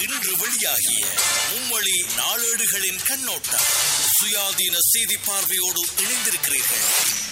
இன்று வெளியாகிய மும்மொழி நாளேடுகளின் கண்ணோட்டம் சுயாதீன செய்தி பார்வையோடு இணைந்திருக்கிறீர்கள்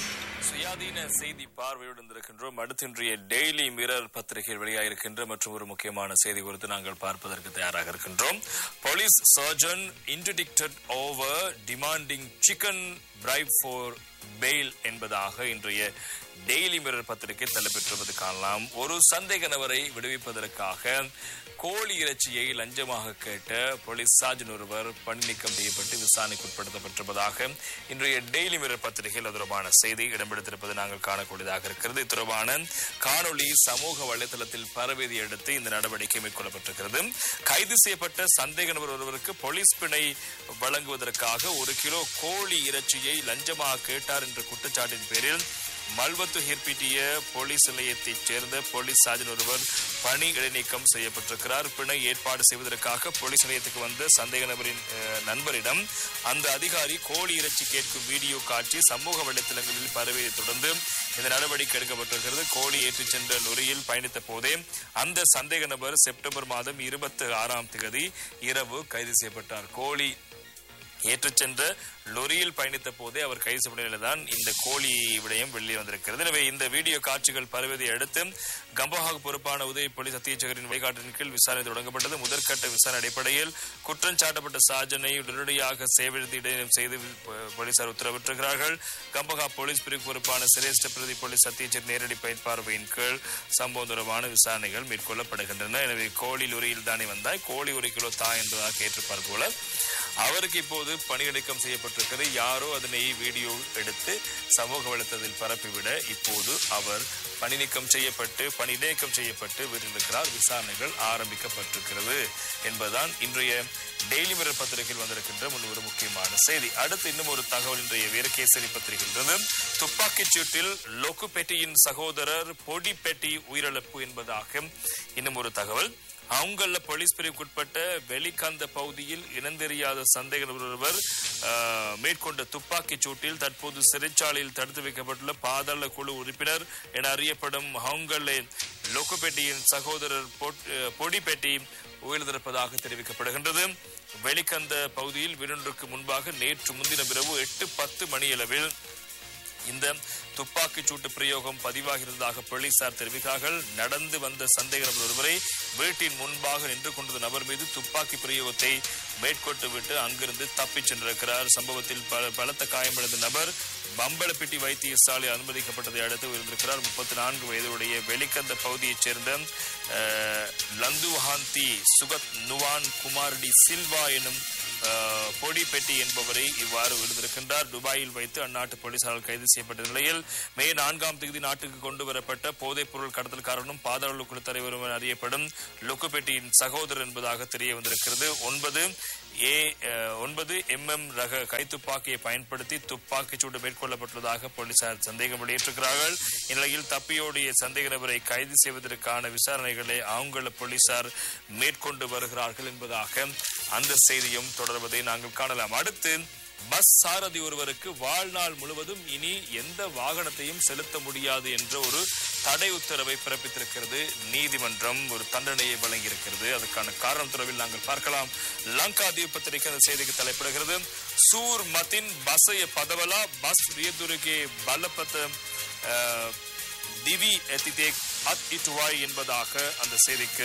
சுயாதீன செய்தி பார்வையுடன் இருக்கின்றோம் அடுத்து இன்றைய டெய்லி மிரர் பத்திரிகையில் வெளியாகிருக்கின்ற மற்றும் ஒரு முக்கியமான செய்தி குறித்து நாங்கள் பார்ப்பதற்கு தயாராக இருக்கின்றோம் police surgeon interdicted over demanding chicken bribe for bail என்பதாக இன்றைய டெய்லி மிரர் பத்திரிகை தலைப்பெற்றுவது காணலாம் ஒரு சந்தேக நபரை விடுவிப்பதற்காக கோழி இறைச்சியை லஞ்சமாக கேட்ட போலீஸ் சார்ஜன் ஒருவர் பணி நீக்கம் செய்யப்பட்டு விசாரணைக்கு உட்படுத்தப்பட்டிருப்பதாக இன்றைய டெய்லி மிரர் பத்திரிகையில் அது தொடர்பான செய்தி இடம்பெடுத்திருப்பது நாங்கள் காணக்கூடியதாக இருக்கிறது இது தொடர்பான காணொளி சமூக வலைதளத்தில் பரவியதை அடுத்து இந்த நடவடிக்கை மேற்கொள்ளப்பட்டிருக்கிறது கைது செய்யப்பட்ட சந்தேக நபர் ஒருவருக்கு போலீஸ் பிணை வழங்குவதற்காக ஒரு கிலோ கோழி இறைச்சியை லஞ்சமாக கேட்டார் என்ற குற்றச்சாட்டின் பேரில் மல்வத்து ஹிர்பிட்டிய போலீஸ் நிலையத்தைச் சேர்ந்த போலீஸ் சார்ஜன் ஒருவர் பணி இடைநீக்கம் செய்யப்பட்டிருக்கிறார் பிணை ஏற்பாடு செய்வதற்காக போலீஸ் நிலையத்துக்கு வந்த சந்தேக நபரின் அஹ், நண்பரிடம் அந்த அதிகாரி கோழி இறைச்சி கேட்கும் வீடியோ காட்சி சமூக வலைத்தளங்களில் பரவியதை தொடர்ந்து இந்த நடவடிக்கை எடுக்கப்பட்டிருக்கிறது கோழி ஏற்றிச் சென்ற லொரியில் பயணித்த போதே அந்த சந்தேக நபர் செப்டம்பர் மாதம் இருபத்தி ஆறாம் தேதி இரவு கைது செய்யப்பட்டார் கோழி ஏற்றுச் சென்ற லொரியில் பயணித்த போதே அவர் கைது செய்யப்பட்ட நிலையில்தான் இந்த கோழி விடயம் வெளியே வந்திருக்கிறது எனவே இந்த வீடியோ காட்சிகள் பரவியதை அடுத்து கம்பஹாக் பொறுப்பான உதவி போலீஸ் அத்தியட்சகரின் வழிகாட்டின் கீழ் விசாரணை தொடங்கப்பட்டது முதற்கட்ட விசாரணை அடிப்படையில் குற்றம் சாட்டப்பட்ட சார்ஜனை உடனடியாக சேவைநிறுத்தி இடைநிலம் செய்து போ- போலீசார் உத்தரவிட்டிருக்கிறார்கள் கம்பஹா போலீஸ் பிரிவு பொறுப்பான சிரேஷ்ட பிரதி போலீஸ் அத்தியட்சர் நேரடி பயன்பார்வையின் கீழ் சம்பவம் தொடர்பான விசாரணைகள் மேற்கொள்ளப்படுகின்றன எனவே கோழி லொரியில் தானே வந்தாய் கோழி ஒரு கிலோ தா என்பதாக கேட்டிருப்பார் போல அவருக்கு இப்போது பணியிடக்கம் செய்யப்பட்டிருக்கிறது யாரோ அதனை வீடியோ எடுத்து சமூக வலைத்தளத்தில் பரப்பிவிட இப்போது அவர் பணி நீக்கம் செய்யப்பட்டு பணி இடைக்கம் செய்யப்பட்டு வீட்டிருக்கிறார் விசாரணைகள் ஆரம்பிக்கப்பட்டிருக்கிறது என்பதுதான் இன்றைய டெய்லி மிரர் பத்திரிகையில் வந்திருக்கின்ற முன் ஒரு முக்கியமான செய்தி அடுத்து இன்னும் ஒரு தகவல் இன்றைய வீரகேசரி பத்திரிகைன்றது துப்பாக்கிச் சூட்டில் லொக்குபெட்டியின் சகோதரர் பொடிப்பெட்டி உயிரிழப்பு என்பதாக இன்னும் ஒரு தகவல் அவங்கள போலீஸ் பிரிவுக்குட்பட்ட வெளிக்கந்த பகுதியில் இனந்தெரியாத சந்தேக நபர் ஒருவர் ஆஹ், மேற்கொண்ட துப்பாக்கிச் சூட்டில் தற்போது சிறைச்சாலையில் தடுத்து வைக்கப்பட்டுள்ள பாதாள குழு உறுப்பினர் என அறியப்படும் ஹவுங்கல்லே லோக்குபெட்டியின் சகோதரர் பொட்- அஹ், பொடிப்பெட்டி உயிரிழந்திருப்பதாக தெரிவிக்கப்படுகின்றது வெளிக்கந்த பகுதியில் வீரொன்றுக்கு முன்பாக நேற்று முன்தினம் இரவு எட்டு பத்து மணியளவில் இந்த துப்பாக்கிச் சூட்டு பிரயோகம் பதிவாகியிருந்ததாக போலீசார் தெரிவித்தார்கள் நடந்து வந்த சந்தேக நபர் ஒருவரை வீட்டின் முன்பாக நின்று கொண்டிருந்த நபர் மீது துப்பாக்கி பிரயோகத்தை மேற்கொண்டு விட்டு அங்கிருந்து தப்பிச் சென்றிருக்கிறார் சம்பவத்தில் பல பலத்த காயமடைந்த நபர் பம்பளப்பிட்டி வைத்தியசாலை அனுமதிக்கப்பட்டதை அடுத்து உயர்ந்திருக்கிறார் முப்பத்தி நான்கு வயதுடைய வெளிக்கந்த பகுதியைச் சேர்ந்த அஹ், லந்துவஹாந்தி சுகத் நுவான் குமார் டி சில்வா எனும் அஹ், பொடி பெட்டி என்பவரை இவ்வாறு விழுந்திருக்கின்றார் துபாயில் வைத்து அந்நாட்டு போலீசாரால் கைது செய்யப்பட்ட நிலையில் மே நான்காம் தேதி நாட்டுக்கு கொண்டு வரப்பட்ட போதைப் பொருள் கடத்தல்காரனும் பாதாள குழு தலைவரும் என அறியப்படும் லுக்குபெட்டியின் சகோதரர் என்பதாக தெரிய வந்திருக்கிறது ஒன்பது ஏ அஹ், ஒன்பது எம்எம் ரக கைத்துப்பாக்கியை பயன்படுத்தி துப்பாக்கிச் சூடு மேற்கொள்ளப்பட்டுள்ளதாக போலீசார் சந்தேகம் வெளியிட்டிருக்கிறார்கள் இந்நிலையில் தப்பியோடிய சந்தேக நபரை கைது செய்வதற்கான விசாரணைகளை ஆங்கில போலீசார் மேற்கொண்டு வருகிறார்கள் என்பதாக அந்த செய்தியும் தொடர்வதை நாங்கள் காணலாம் அடுத்து பஸ் சாரதி ஒருவருக்கு வாழ்நாள் முழுவதும் இனி எந்த வாகனத்தையும் செலுத்த முடியாது என்ற ஒரு தடை உத்தரவை பிறப்பித்திருக்கிறது நீதிமன்றம் ஒரு தண்டனையை வழங்கியிருக்கிறது அதுக்கான காரணம் தொடர்பில் நாங்கள் பார்க்கலாம் லங்கா தீப் பத்திரிகை அந்த செய்திக்கு தலைப்பிடுகிறது சூர் மத்தின் பசய பதவலா பஸ் ரியதுருகே பலப்பத்த அஹ், திவி எத்திதேக் அத் இட்டுவாய் என்பதாக அந்த செய்திக்கு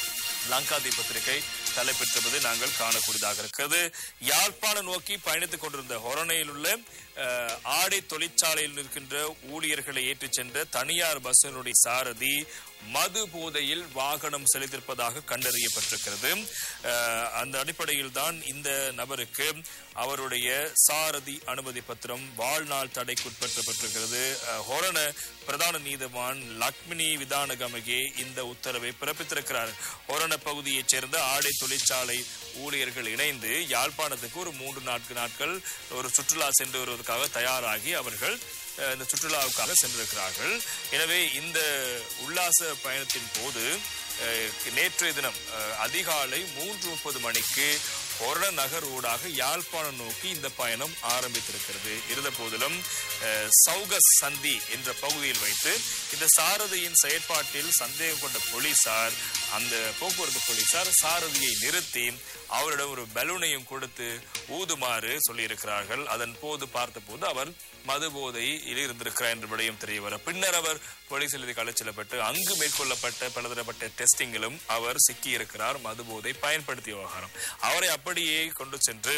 லங்காதி பத்திரிகை தலைப்பெற்றிருப்பதை நாங்கள் காணக்கூடியதாக இருக்கிறது யாழ்ப்பாணம் நோக்கி பயணித்துக் கொண்டிருந்த ஹொரணையில் உள்ள அஹ், ஆடை தொழிற்சாலையில் இருக்கின்ற ஊழியர்களை ஏற்றிச் சென்ற தனியார் பஸ்ஸினுடைய சாரதி மது போதையில் வாகனம் செலுத்திருப்பதாக கண்டறியப்பட்டிருக்கிறது அஹ், அந்த அடிப்படையில் தான் இந்த நபருக்கு அவருடைய சாரதி அனுமதி பத்திரம் வாழ்நாள் தடைக்குட்படுத்தப்பட்டிருக்கிறது அஹ், ஹொரண பிரதான நீதவான் லக்மினி விதானகமகே இந்த உத்தரவை பிறப்பித்திருக்கிறார் ஹொரண பகுதியைச் சேர்ந்த ஆடை தொழிற்சாலை ஊழியர்கள் இணைந்து யாழ்ப்பாணத்துக்கு ஒரு மூன்று நான்கு நாட்கள் ஒரு சுற்றுலா சென்று வருவதற்காக தயாராகி அவர்கள் அஹ், இந்த சுற்றுலாவுக்காக சென்றிருக்கிறார்கள் எனவே இந்த உல்லாச பயணத்தின் போது அஹ், நேற்றைய தினம் அஹ், அதிகாலை மூன்று முப்பது மணிக்கு ஒரண நகர் ஊடாக யாழ்ப்பாணம் நோக்கி இந்த பயணம் ஆரம்பித்திருக்கிறது இருந்த போதிலும் அஹ், சௌகஸ் சந்தி என்ற பகுதியில் வைத்து இந்த சாரதியின் செயற்பாட்டில் சந்தேகம் கொண்ட போலீசார் அந்த போக்குவரத்து போலீசார் சாரதியை நிறுத்தி அவரிடம் ஒரு பலூனையும் கொடுத்து ஊதுமாறு சொல்லியிருக்கிறார்கள் அதன் போது பார்த்தபோது அவர் மது போதையில் இருந்திருக்கிறார் என்ற விடயம் தெரிய வர பின்னர் அவர் போலீசில் இது கலைச்செல்லப்பட்டு அங்கு மேற்கொள்ளப்பட்ட பலதரப்பட்ட டெஸ்டிங்கிலும் அவர் சிக்கியிருக்கிறார் மது போதை பயன்படுத்திய விவகாரம் அவரை அப்படியே கொண்டு சென்று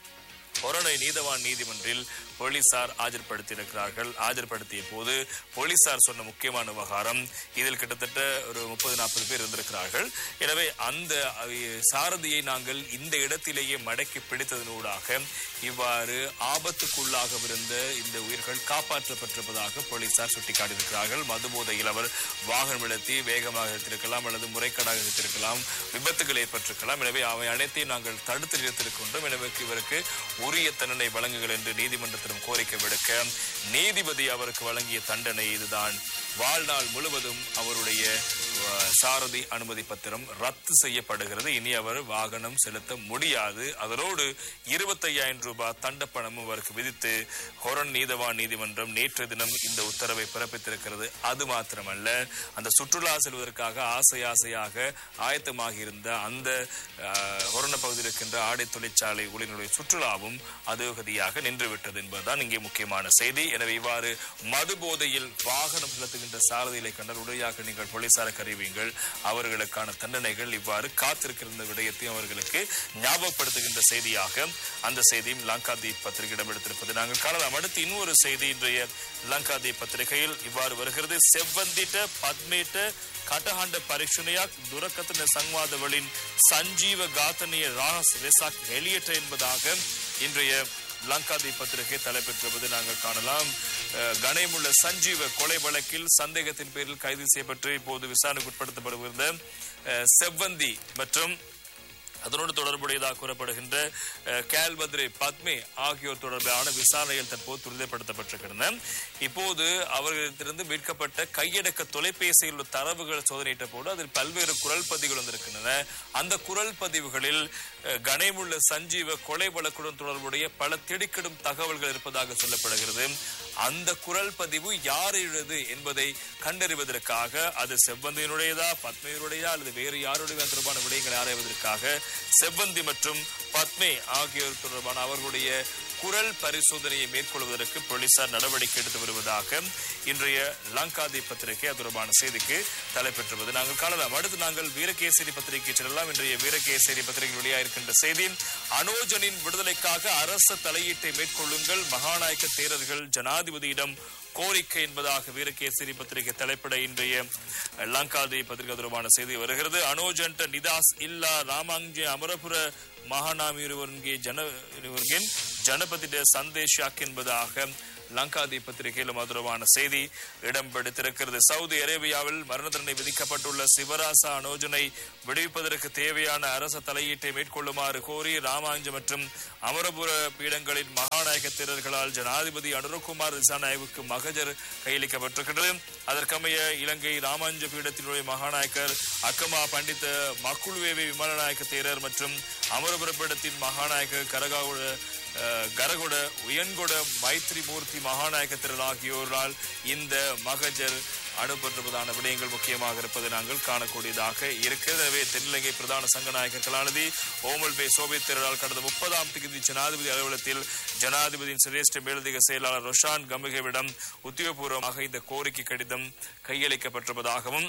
கொரோனை நீதவான் நீதிமன்றில் போலீசார் ஆஜர்படுத்தியிருக்கிறார்கள் ஆஜர்படுத்திய போது போலீசார் சொன்ன முக்கியமான விவகாரம் இதில் கிட்டத்தட்ட ஒரு முப்பது நாற்பது பேர் இருந்திருக்கிறார்கள் எனவே அந்த அஹ், சாரதியை நாங்கள் இந்த இடத்திலேயே மடக்கி பிடித்ததனூடாக இவ்வாறு ஆபத்துக்குள்ளாகவிருந்த இந்த உயிர்கள் காப்பாற்றப்பட்டிருப்பதாக போலீசார் சுட்டிக்காட்டியிருக்கிறார்கள் மதுபோதையில் அவர் வாகனம் இழத்தி வேகமாக எடுத்திருக்கலாம் அல்லது முறைகேடாக எடுத்திருக்கலாம் விபத்துகள் ஏற்பட்டிருக்கலாம் எனவே அவை அனைத்தையும் நாங்கள் தடுத்து நிறுத்திருக்கின்றோம் எனவே இவருக்கு உரிய தண்டனை வழங்குங்கள் என்று நீதிமன்றத்திடம் கோரிக்கை விடுக்க நீதிபதி அவருக்கு வழங்கிய தண்டனை இதுதான் வாழ்நாள் முழுவதும் அவருடைய அஹ், சாரதி அனுமதி பத்திரம் ரத்து செய்யப்படுகிறது இனி அவர் வாகனம் செலுத்த முடியாது அதனோடு இருபத்தையாயிரம் ரூபாய் தண்டப்பணமும் அவருக்கு விதித்து ஹொரன் நீதவான் நீதிமன்றம் நேற்று தினம் இந்த உத்தரவை பிறப்பித்திருக்கிறது அது மாத்திரமல்ல அந்த சுற்றுலா செல்வதற்காக ஆசை ஆசையாக ஆயத்தமாகி இருந்த அந்த அஹ், ஹொரண பகுதியில் இருக்கின்ற ஆடை தொழிற்சாலை ஊழியர்களுடைய சுற்றுலாவும் அதோகதியாக நின்றுவிட்டது என்பதுதான் இங்கே முக்கியமான செய்தி எனவே இவ்வாறு மது போதையில் வாகனம் செலுத்துகின்ற சாரதிகளை கண்டால் உடனடியாக நீங்கள் போலீசாருக்கு அறிவியுங்கள் அவர்களுக்கான தண்டனைகள் இவ்வாறு காத்திருக்கிற விடயத்தையும் அவர்களுக்கு ஞாபகப்படுத்துகின்ற செய்தியாக அந்த செய்தியும் லங்காதீப் பத்திரிகையிடம் எடுத்திருப்பது நாங்கள் காணலாம் அடுத்து இன்னொரு செய்தி இன்றைய லங்காதீப் பத்திரிகையில் இவ்வாறு வருகிறது செவ்வந்திட்ட பத்மேட்ட කටහඬ පරීක්ෂණයක් දුරකථන සංවාදවලින් சஞ்சீவ காத்தனிய ராஸ் ரெசாக் எலியட்ட என்பதாக இன்றைய லங்காதி பத்திரிகை தலைப்பெற்றிருப்பதை நாங்கள் காணலாம் அஹ், கணேமுள்ள சஞ்சீவ கொலை வழக்கில் சந்தேகத்தின் பேரில் கைது செய்யப்பட்டு இப்போது விசாரணைக்கு உட்படுத்தப்படுகின்ற அஹ், செவ்வந்தி மற்றும் அதனோடு தொடர்புடையதாக கூறப்படுகின்ற அஹ், கேல்பத்ரே பத்மே ஆகியோர் தொடர்பான விசாரணைகள் தற்போது துரிதப்படுத்தப்பட்டிருக்கின்றன இப்போது அவர்களிடத்திலிருந்து மீட்கப்பட்ட கையடக்க தொலைபேசியில் உள்ள தரவுகள் சோதனையிட்ட போது அதில் பல்வேறு குரல் பதிவுகள் வந்திருக்கின்றன அந்த குரல் பதிவுகளில் அஹ், கணேமுள்ள சஞ்சீவ கொலை வழக்குடன் தொடர்புடைய பல திடுக்கிடும் தகவல்கள் இருப்பதாக சொல்லப்படுகிறது அந்த குரல் பதிவு யாருடையது என்பதை கண்டறிவதற்காக அது செவ்வந்தியினுடையதா பத்மையினுடையதா அல்லது வேறு யாருடைய தொடர்பான விடயங்களை ஆராய்வதற்காக செவ்வந்தி மற்றும் பத்மே ஆகியோர் தொடர்பான அவர்களுடைய குரல் பரிசோதனையை மேற்கொள்வதற்கு போலீசார் நடவடிக்கை எடுத்து வருவதாக இன்றைய லங்காதி பத்திரிகை அது தொடர்பான செய்திக்கு தலைப்பெற்றுவது நாங்கள் காணலாம் அடுத்து நாங்கள் வீரகேசரி பத்திரிகை செல்லலாம் இன்றைய வீரகேசரி பத்திரிகை வெளியாயிருக்கின்ற செய்தி அனோஜனின் விடுதலைக்காக அரச தலையீட்டை மேற்கொள்ளுங்கள் மகாநாயக்க தேரர்கள் ஜனாதிபதியிடம் கோரிக்கை என்பதாக வீரகேசரி பத்திரிகை தலைப்பட இன்றைய லங்காதி பத்திரிகை தொடர்பான செய்தி வருகிறது அனோஜன்ட நிதாஸ் இல்லா ராமாங்கே அமரபுர ಮಹಾನಾಮಿರುವರಿಗೆ ಜನ ಇವರಿಗೆ ಜನಪದಿಯ ಸಂದೇಶ என்பதாக லங்காதி பத்திரிகையில் மதுரமான செய்தி இடம் பிடித்திருக்கிறது சவுதி அரேபியாவில் மரண தண்டனை விதிக்கப்பட்டுள்ள சிவராசா அனோஜனை விடுவிப்பதற்கு தேவையான அரச தலையீட்டை மேற்கொள்ளுமாறு கோரி ராமாஞ்ச மற்றும் அமரபுர பீடங்களின் மகாநாயக தேரர்களால் ஜனாதிபதி அனுரகுமார் திசாநாயகுக்கு மகஜர் கையளிக்கப்பட்டிருக்கிறது அதற்கமைய இலங்கை ராமாஞ்ச பீடத்தினுடைய மகாநாயக்கர் அக்கமா பண்டித மக்குழுவேவி விமலநாயக்க தேரர் மற்றும் அமரபுர பீடத்தின் மகாநாயகர் கரகாவுட அஹ், கரகுட உயன்கொட மைத்ரி மூர்த்தி மகாநாயக திரள் ஆகியோரால் இந்த மகஜர் அனுப்பப்பட்டிருப்பதான விடயங்கள் முக்கியமாக இருப்பதை நாங்கள் காணக்கூடியதாக இருக்கிறது எனவே தென்னிலங்கை பிரதான சங்க நாயகர் கலாநிதி ஓமல் பே சோபித் திரளால் கடந்த முப்பதாம் தேதி ஜனாதிபதி அலுவலகத்தில் ஜனாதிபதியின் சிரேஷ்ட மேலதிக செயலாளர் ரொஷான் கமுகவிடம் உத்தியோகபூர்வமாக இந்த கோரிக்கை கடிதம் கையளிக்கப்பட்டிருப்பதாகவும்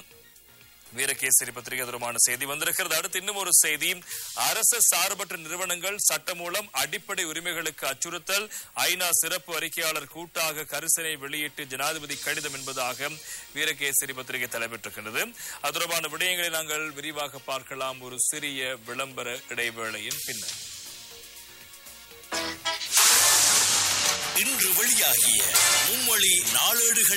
வீரகேசரி பத்திரிகை தொடர்பான செய்தி வந்திருக்கிறது அடுத்து இன்னும் ஒரு செய்தி அரச சார்பற்ற நிறுவனங்கள் சட்டம் மூலம் அடிப்படை உரிமைகளுக்கு அச்சுறுத்தல் ஐநா சிறப்பு அறிக்கையாளர் கூட்டாக கரிசனை வெளியிட்டு ஜனாதிபதி கடிதம் என்பதாக வீரகேசரி பத்திரிகை தலைப்பெற்றிருக்கின்றது அது தொடர்பான விடயங்களை நாங்கள் விரிவாக பார்க்கலாம் ஒரு சிறிய விளம்பர இடைவேளையின் பின்னர் இன்று வெளியாகிய மும்மொழி நாளேடுகள்